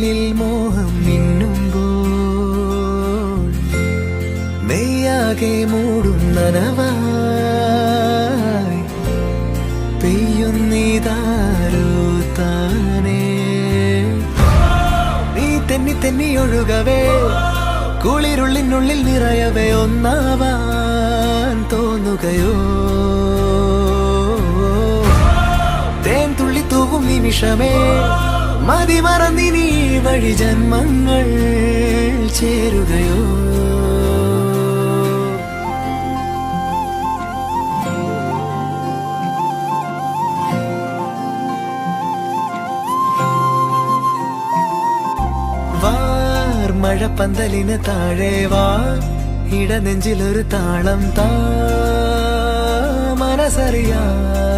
എന്നിൽ മോഹം മിന്നുമ്പോൾ മെയ്യാകെ മൂടും നനവായി പെയ്യുന്നിതാരോ താനേ നീ തെന്നി തെന്നി ഒഴുകവേ കുളിരുള്ളിനുള്ളിൽ നിറയവേ ഒന്നാവാൻ തോന്നുകയോ തേൻ തുള്ളി തൂവും നിമിഷമേ മതി മറന്നിനി വഴി ജന്മങ്ങൾ ചേരുകയോ വാർ മഴപ്പന്തലിന് താഴെ വാ ഇടനെഞ്ചിലൊരു താളം താ മനസ്സറിയാ